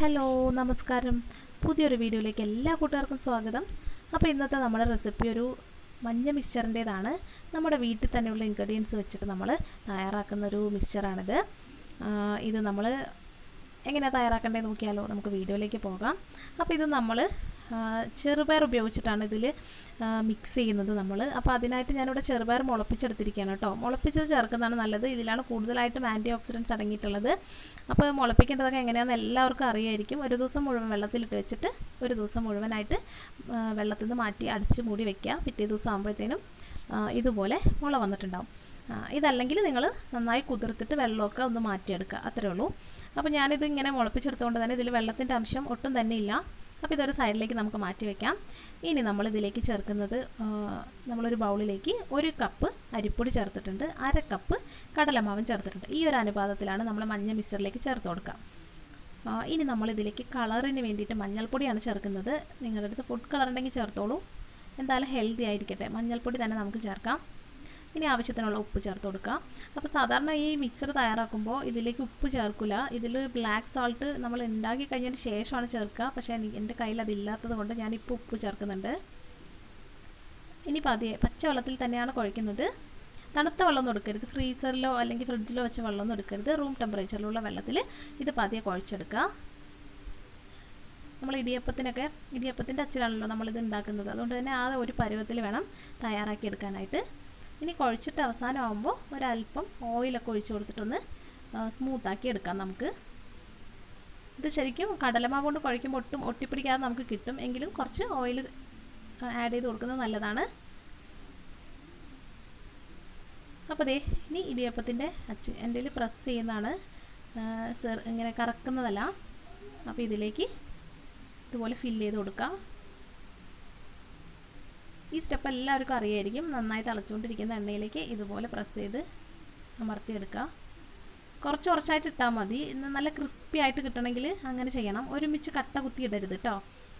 hello നമസ്കാരം പുതിയൊരു വീഡിയോയിലേക്ക് എല്ലാ കൂട്ടുകാർക്കും സ്വാഗതം അപ്പോൾ ഇന്നത്തെ നമ്മുടെ റെസിപ്പി ഒരു മഞ്ഞ മിക്സ്ചറിൻ്റേതാണ് നമ്മുടെ വീട്ടിൽ തന്നെയുള്ള ഇൻഗ്രീഡിയൻസ് വെച്ചിട്ട് നമ്മൾ തയ്യാറാക്കുന്ന ഒരു മിക്സ്ചറാണിത് ഇത് നമ്മൾ എങ്ങനെയാണ് തയ്യാറാക്കേണ്ടത് നോക്കിയാലോ നമുക്ക് വീഡിയോയിലേക്ക് പോകാം അപ്പോൾ ഇത് നമ്മൾ ചെറുപയർ ഉപയോഗിച്ചിട്ടാണ് ഇതിൽ മിക്സ് ചെയ്യുന്നത് നമ്മൾ അപ്പോൾ അതിനായിട്ട് ഞാനിവിടെ ചെറുപയർ മുളപ്പിച്ചെടുത്തിരിക്കുകയാണ് കേട്ടോ മുളപ്പിച്ചത് ചേർക്കുന്നതാണ് നല്ലത് ഇതിലാണ് കൂടുതലായിട്ടും ആൻറ്റി ഓക്സിഡൻസ് അടങ്ങിയിട്ടുള്ളത് അപ്പോൾ മുളപ്പിക്കേണ്ടതൊക്കെ എങ്ങനെയാണെന്ന് എല്ലാവർക്കും അറിയായിരിക്കും ഒരു ദിവസം മുഴുവൻ വെള്ളത്തിലിട്ട് വെച്ചിട്ട് ഒരു ദിവസം മുഴുവനായിട്ട് വെള്ളത്തിൽ നിന്ന് മാറ്റി അടിച്ച് മൂടി വെക്കുക പിറ്റേ ദിവസം ആകുമ്പോഴത്തേനും ഇതുപോലെ മുള വന്നിട്ടുണ്ടാവും ഇതല്ലെങ്കിൽ നിങ്ങൾ നന്നായി കുതിർത്തിട്ട് വെള്ളമൊക്കെ ഒന്ന് മാറ്റിയെടുക്കുക അത്രേ ഉള്ളൂ അപ്പോൾ ഞാനിത് ഇങ്ങനെ മുളപ്പിച്ചെടുത്തുകൊണ്ട് തന്നെ ഇതിൽ വെള്ളത്തിൻ്റെ അംശം ഒട്ടും തന്നെ ഇല്ല അപ്പോൾ ഇതൊരു സൈഡിലേക്ക് നമുക്ക് മാറ്റി വെക്കാം ഇനി നമ്മൾ ഇതിലേക്ക് ചേർക്കുന്നത് നമ്മളൊരു ബൗളിലേക്ക് ഒരു കപ്പ് അരിപ്പൊടി ചേർത്തിട്ടുണ്ട് അര കപ്പ് കടലമാവും ചേർത്തിട്ടുണ്ട് ഈ ഒരു അനുപാതത്തിലാണ് നമ്മൾ മഞ്ഞ മിക്സറിലേക്ക് ചേർത്ത് കൊടുക്കുക ഇനി നമ്മൾ ഇതിലേക്ക് കളറിന് വേണ്ടിയിട്ട് മഞ്ഞൾപ്പൊടിയാണ് ചേർക്കുന്നത് നിങ്ങളുടെ അടുത്ത് ഫുഡ് കളർ ഉണ്ടെങ്കിൽ ചേർത്തോളൂ എന്തായാലും ഹെൽത്തി ആയിരിക്കട്ടെ മഞ്ഞൾപ്പൊടി തന്നെ നമുക്ക് ചേർക്കാം ഇനി ആവശ്യത്തിനുള്ള ഉപ്പ് ചേർത്ത് കൊടുക്കുക അപ്പോൾ സാധാരണ ഈ മിക്സർ തയ്യാറാക്കുമ്പോൾ ഇതിലേക്ക് ഉപ്പ് ചേർക്കില്ല ഇതിൽ ബ്ലാക്ക് സാൾട്ട് നമ്മൾ ഉണ്ടാക്കി കഴിഞ്ഞതിന് ശേഷമാണ് ചേർക്കുക പക്ഷേ എൻ്റെ കയ്യിൽ അതില്ലാത്തത് കൊണ്ട് ഞാനിപ്പോൾ ഉപ്പ് ചേർക്കുന്നുണ്ട് ഇനി പതിയെ പച്ചവെള്ളത്തിൽ തന്നെയാണ് കുഴയ്ക്കുന്നത് തണുത്ത വെള്ളമൊന്നും എടുക്കരുത് ഫ്രീസറിലോ അല്ലെങ്കിൽ ഫ്രിഡ്ജിലോ വെച്ച വെള്ളമൊന്നും എടുക്കരുത് റൂം ടെമ്പറേച്ചറിലുള്ള വെള്ളത്തിൽ ഇത് പതിയെ കുഴച്ചെടുക്കുക നമ്മൾ ഇടിയപ്പത്തിനൊക്കെ ഇടിയപ്പത്തിൻ്റെ അച്ചിലാണല്ലോ നമ്മളിത് ഉണ്ടാക്കുന്നത് അതുകൊണ്ട് തന്നെ ആ ഒരു പരുവത്തിൽ വേണം തയ്യാറാക്കി എടുക്കാനായിട്ട് ഇനി കുഴച്ചിട്ട് അവസാനമാകുമ്പോൾ ഒരല്പം ഓയിലൊക്കെ ഒഴിച്ച് കൊടുത്തിട്ടൊന്ന് സ്മൂത്താക്കി എടുക്കാം നമുക്ക് ഇത് ശരിക്കും കടലമാവ് കൊണ്ട് കുഴയ്ക്കുമ്പോൾ ഒട്ടും ഒട്ടിപ്പിടിക്കാതെ നമുക്ക് കിട്ടും എങ്കിലും കുറച്ച് ഓയിൽ ആഡ് ചെയ്ത് കൊടുക്കുന്നത് നല്ലതാണ് അപ്പോൾ ദേ ഇനി ഇടിയപ്പത്തിൻ്റെ അച്ച് എൻ്റെ കയ്യിൽ പ്രസ് ചെയ്യുന്നതാണ് സെർ ഇങ്ങനെ കറക്കുന്നതല്ല അപ്പോൾ ഇതിലേക്ക് ഇതുപോലെ ഫില്ല് ചെയ്ത് കൊടുക്കാം ഈ സ്റ്റെപ്പ് എല്ലാവർക്കും അറിയായിരിക്കും നന്നായി തിളച്ചുകൊണ്ടിരിക്കുന്ന എണ്ണയിലേക്ക് ഇതുപോലെ പ്രസ് ചെയ്ത് അമർത്തിയെടുക്കുക കുറച്ച് കുറച്ചായിട്ട് ഇട്ടാൽ മതി നല്ല ക്രിസ്പി ആയിട്ട് കിട്ടണമെങ്കിൽ അങ്ങനെ ചെയ്യണം ഒരുമിച്ച് കട്ട കുത്തി ഇടരുത് കേട്ടോ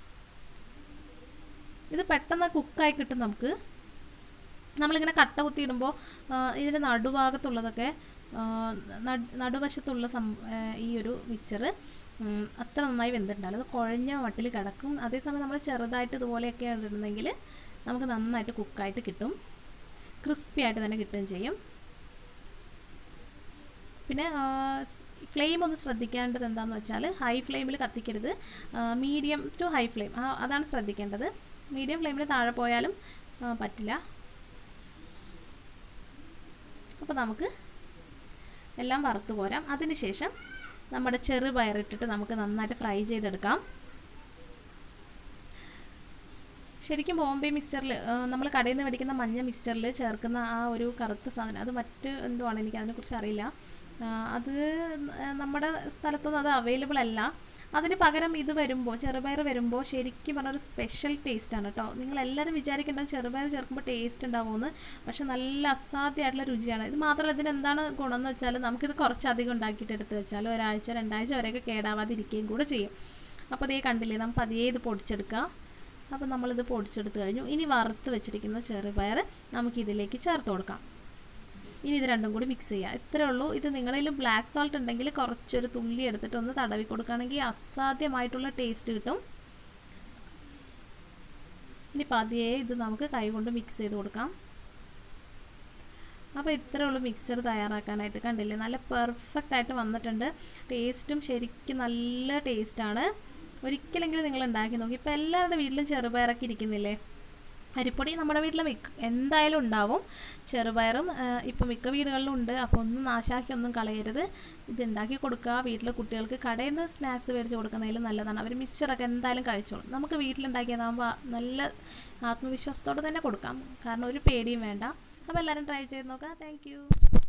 ഇത് പെട്ടെന്ന് കുക്കായി കിട്ടും നമുക്ക് നമ്മളിങ്ങനെ കട്ട കുത്തി ഇടുമ്പോൾ ഇതിൻ്റെ നടുഭാഗത്തുള്ളതൊക്കെ നടുവശത്തുള്ള സം ഈ ഒരു മിക്സർ അത്ര നന്നായി വെന്തിട്ടുണ്ടാവില്ല അത് കുഴഞ്ഞ മട്ടിൽ കിടക്കും അതേസമയം നമ്മൾ ചെറുതായിട്ട് ഇതുപോലെയൊക്കെ ഇടുന്നെങ്കിൽ നമുക്ക് നന്നായിട്ട് കുക്കായിട്ട് കിട്ടും ക്രിസ്പി ആയിട്ട് തന്നെ കിട്ടുകയും ചെയ്യും പിന്നെ ഫ്ലെയിം ഒന്ന് ശ്രദ്ധിക്കേണ്ടത് എന്താണെന്ന് വെച്ചാൽ ഹൈ ഫ്ലെയിമിൽ കത്തിക്കരുത് മീഡിയം ടു ഹൈ ഫ്ലെയിം അതാണ് ശ്രദ്ധിക്കേണ്ടത് മീഡിയം ഫ്ലെയിമിൽ താഴെ പോയാലും പറ്റില്ല അപ്പോൾ നമുക്ക് എല്ലാം വറുത്ത് പോരാം അതിനുശേഷം നമ്മുടെ ചെറുപയറിട്ടിട്ട് നമുക്ക് നന്നായിട്ട് ഫ്രൈ ചെയ്തെടുക്കാം ശരിക്കും ബോംബെ മിക്സ്ചറിൽ നമ്മൾ കടയിൽ നിന്ന് മേടിക്കുന്ന മഞ്ഞ മിക്സ്ചറിൽ ചേർക്കുന്ന ആ ഒരു കറുത്ത സാധനം അത് മറ്റ് എന്തോ ആണ് എനിക്ക് അതിനെക്കുറിച്ച് അറിയില്ല അത് നമ്മുടെ സ്ഥലത്തൊന്നും അത് അവൈലബിൾ അല്ല അതിന് പകരം ഇത് വരുമ്പോൾ ചെറുപയർ വരുമ്പോൾ ശരിക്കും പറഞ്ഞ ഒരു സ്പെഷ്യൽ ടേസ്റ്റാണ് കേട്ടോ നിങ്ങൾ എല്ലാവരും വിചാരിക്കേണ്ടത് ചെറുപയർ ചേർക്കുമ്പോൾ ടേസ്റ്റ് ഉണ്ടാവുമെന്ന് പക്ഷെ നല്ല അസാധ്യമായിട്ടുള്ള രുചിയാണ് ഇത് മാത്രമല്ല ഇതിന് എന്താണ് ഗുണം എന്ന് വെച്ചാൽ നമുക്കിത് കുറച്ചധികം ഉണ്ടാക്കിയിട്ട് എടുത്ത് വെച്ചാൽ ഒരാഴ്ച രണ്ടാഴ്ച വരെയൊക്കെ കേടാവാതിരിക്കുകയും കൂടെ ചെയ്യും അപ്പോൾ അതേ കണ്ടില്ലേ നമുക്ക് പതിയെ ഇത് പൊടിച്ചെടുക്കുക അപ്പോൾ നമ്മളിത് പൊടിച്ചെടുത്ത് കഴിഞ്ഞു ഇനി വറുത്ത് വെച്ചിരിക്കുന്ന ചെറുപയർ നമുക്കിതിലേക്ക് ചേർത്ത് കൊടുക്കാം ഇനി ഇത് രണ്ടും കൂടി മിക്സ് ചെയ്യുക ഇത്രേ ഉള്ളൂ ഇത് നിങ്ങളിൽ ബ്ലാക്ക് സാൾട്ട് ഉണ്ടെങ്കിൽ കുറച്ചൊരു തുള്ളി എടുത്തിട്ട് ഒന്ന് തടവി കൊടുക്കുകയാണെങ്കിൽ അസാധ്യമായിട്ടുള്ള ടേസ്റ്റ് കിട്ടും ഇനി പതിയെ ഇത് നമുക്ക് കൈകൊണ്ട് മിക്സ് ചെയ്ത് കൊടുക്കാം അപ്പോൾ ഇത്രേ ഉള്ളൂ മിക്സർ തയ്യാറാക്കാനായിട്ട് കണ്ടില്ലേ നല്ല പെർഫെക്റ്റ് ആയിട്ട് വന്നിട്ടുണ്ട് ടേസ്റ്റും ശരിക്കും നല്ല ടേസ്റ്റാണ് ഒരിക്കലെങ്കിലും നിങ്ങൾ ഉണ്ടാക്കി നോക്കി ഇപ്പോൾ എല്ലാവരുടെ വീട്ടിലും ചെറുപയറൊക്കെ ഇരിക്കുന്നില്ലേ അരിപ്പൊടി നമ്മുടെ വീട്ടിൽ മിക്ക എന്തായാലും ഉണ്ടാവും ചെറുപയറും ഇപ്പോൾ മിക്ക വീടുകളിലും ഉണ്ട് അപ്പോൾ ഒന്നും നാശാക്കി ഒന്നും കളയരുത് ഇത് ഉണ്ടാക്കി കൊടുക്കുക വീട്ടിലെ കുട്ടികൾക്ക് കടയിൽ നിന്ന് സ്നാക്സ് മേടിച്ച് കൊടുക്കുന്നതിലും നല്ലതാണ് അവർ മിക്സ്ചറൊക്കെ എന്തായാലും കഴിച്ചോളും നമുക്ക് വീട്ടിലുണ്ടാക്കിയതാകുമ്പോൾ നല്ല ആത്മവിശ്വാസത്തോടെ തന്നെ കൊടുക്കാം കാരണം ഒരു പേടിയും വേണ്ട അപ്പോൾ എല്ലാവരും ട്രൈ ചെയ്ത് നോക്കുക താങ്ക്